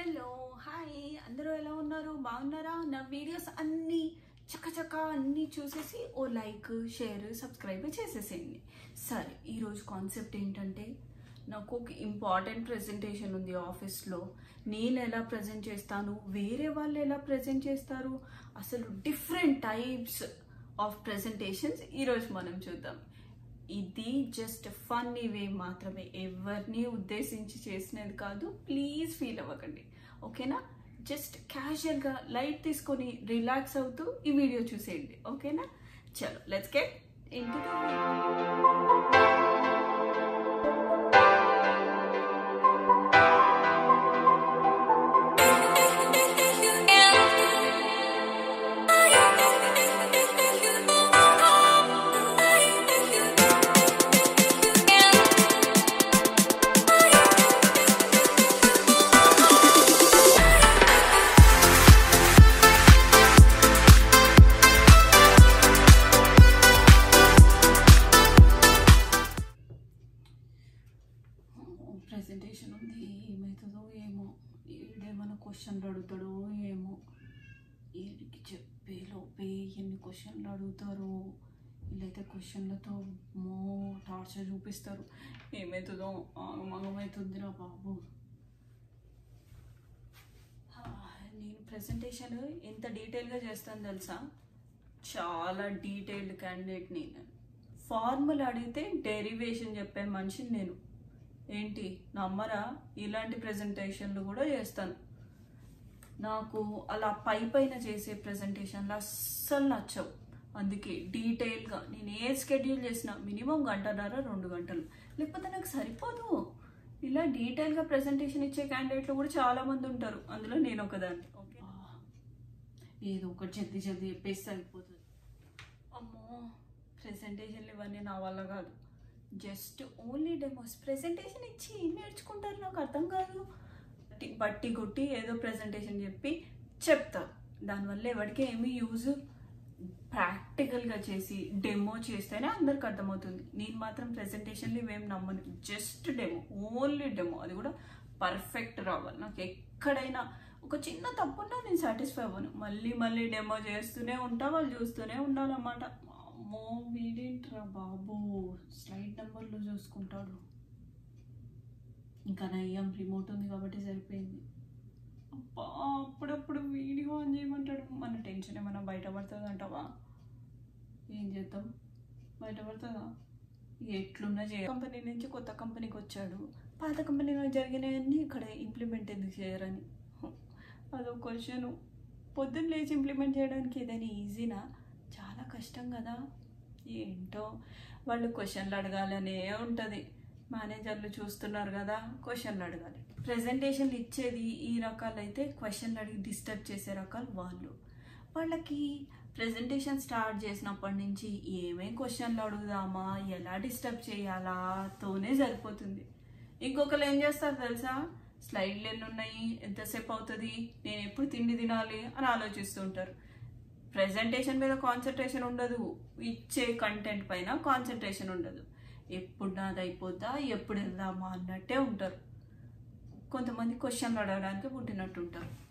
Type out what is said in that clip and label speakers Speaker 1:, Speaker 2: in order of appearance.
Speaker 1: hello hi అందరూ ఎలా ఉన్నారు బాగున్నారా నా వీడియోస్ అన్నీ చక్కచక్క అన్నీ చూసేసి ఓ లైక్ షేర్ సబ్స్క్రైబ్ చేసేసేయండి సరే ఈరోజు కాన్సెప్ట్ ఏంటంటే నాకు ఒక ఇంపార్టెంట్ ప్రెజెంటేషన్ ఉంది ఆఫీస్లో నేను ఎలా ప్రజెంట్ చేస్తాను వేరే వాళ్ళు ఎలా ప్రజెంట్ చేస్తారు అసలు డిఫరెంట్ టైప్స్ ఆఫ్ ప్రెజెంటేషన్స్ ఈరోజు మనం చూద్దాం ఇది జస్ట్ ఫన్నీ వే మాత్రమే ఎవరిని ఉద్దేశించి చేసినది కాదు ప్లీజ్ ఫీల్ అవ్వకండి ఓకేనా జస్ట్ క్యాజువల్గా లైట్ తీసుకొని రిలాక్స్ అవుతూ ఈ వీడియో చూసేయండి ఓకేనా చలో లెట్స్ గెట్ ఇంటి ప్రెజెంటేషన్ ఉంది ఏమవుతుందో ఏమో ఈడేమైనా క్వశ్చన్లు అడుగుతాడో ఏమో వీడికి చెప్పే లోపే ఎన్ని క్వశ్చన్లు అడుగుతారో వీళ్ళైతే క్వశ్చన్లతో మో టార్చర్ చూపిస్తారు ఏమవుతుందో ఆగమగమవుతుందిరా బాబు హా, నేను ప్రెజెంటేషన్ ఎంత డీటెయిల్గా చేస్తాను తెలుసా చాలా డీటెయిల్డ్ క్యాండిడేట్ నేను ఫార్ములా అడిగితే డెరివేషన్ చెప్పే మనిషిని నేను ఏంటి నమ్మరా ఇలాంటి ప్రజెంటేషన్లు కూడా చేస్తాను నాకు అలా పై పైన చేసే ప్రజెంటేషన్లు అస్సలు నచ్చవు అందుకే డీటెయిల్గా నేను ఏ స్కెడ్యూల్ చేసినా మినిమం గంటన్నర రెండు గంటలు లేకపోతే నాకు సరిపోదు ఇలా డీటెయిల్గా ప్రజెంటేషన్ ఇచ్చే క్యాండిడేట్లు కూడా చాలా మంది ఉంటారు అందులో నేను ఒకదాన్ని ఓకే ఏదో ఒకటి జల్దీ జల్దీ చెప్పేస్తే అయిపోతుంది అమ్మో ప్రెజెంటేషన్లు ఇవన్నీ నా వల్ల కాదు జస్ట్ ఓన్లీ డెమోస్ ప్రెజెంటేషన్ ఇచ్చి ఏం నేర్చుకుంటారు నాకు అర్థం కాదు బట్టి బట్టి కొట్టి ఏదో ప్రెజెంటేషన్ చెప్పి చెప్తారు దానివల్ల ఎవరికి ఏమీ యూజ్ ప్రాక్టికల్గా చేసి డెమో చేస్తేనే అందరికి అర్థమవుతుంది నేను మాత్రం ప్రెజెంటేషన్లు ఇవేం నమ్మను జస్ట్ డెమో ఓన్లీ డెమో అది కూడా పర్ఫెక్ట్ రావాలి నాకు ఎక్కడైనా ఒక చిన్న తప్పున్నా నేను సాటిస్ఫై అవ్వను మళ్ళీ మళ్ళీ డెమో చేస్తూనే ఉంటా వాళ్ళు చూస్తూనే ఉండాలన్నమాట అమ్మో వీడేంట్రా బాబు స్లైడ్ నెంబర్లు చూసుకుంటాడు ఇంకా నయ్యం రిమోట్ ఉంది కాబట్టి సరిపోయింది అబ్బా అప్పుడప్పుడు వీడియో ఆన్ చేయమంటాడు మన టెన్షన్ ఏమైనా బయటపడుతుంది అంటావా ఏం చేద్దాం బయటపడుతుందా ఎట్లున్నా చేయ కంపెనీ నుంచి కొత్త కంపెనీకి వచ్చాడు పాత కంపెనీలో జరిగినవన్నీ ఇక్కడ ఇంప్లిమెంట్ ఎందుకు చేయరని అదో క్వశ్చను పొద్దున్న లేచి ఇంప్లిమెంట్ చేయడానికి ఏదైనా ఈజీనా చాలా కష్టం కదా ఏంటో వాళ్ళు క్వశ్చన్లు అడగాలనే ఉంటుంది మేనేజర్లు చూస్తున్నారు కదా క్వశ్చన్లు అడగాలి ప్రజెంటేషన్లు ఇచ్చేది ఈ రకాలైతే క్వశ్చన్లు అడిగి డిస్టర్బ్ చేసే రకాలు వాళ్ళు వాళ్ళకి ప్రజెంటేషన్ స్టార్ట్ చేసినప్పటి నుంచి ఏమేం క్వశ్చన్లు అడుగుదామా ఎలా డిస్టర్బ్ చేయాలా తోనే సరిపోతుంది ఇంకొకరు ఏం చేస్తారు తెలుసా స్లైడ్లు ఎన్ని ఉన్నాయి ఎంతసేపు అవుతుంది నేను ఎప్పుడు తిండి తినాలి అని ఆలోచిస్తూ ఉంటారు ప్రజెంటేషన్ మీద కాన్సన్ట్రేషన్ ఉండదు ఇచ్చే కంటెంట్ పైన కాన్సన్ట్రేషన్ ఉండదు ఎప్పుడు నాది అయిపోద్దా ఎప్పుడు వెళ్దామా అన్నట్టే ఉంటారు కొంతమంది క్వశ్చన్లు అడగడానికి పుట్టినట్టు ఉంటారు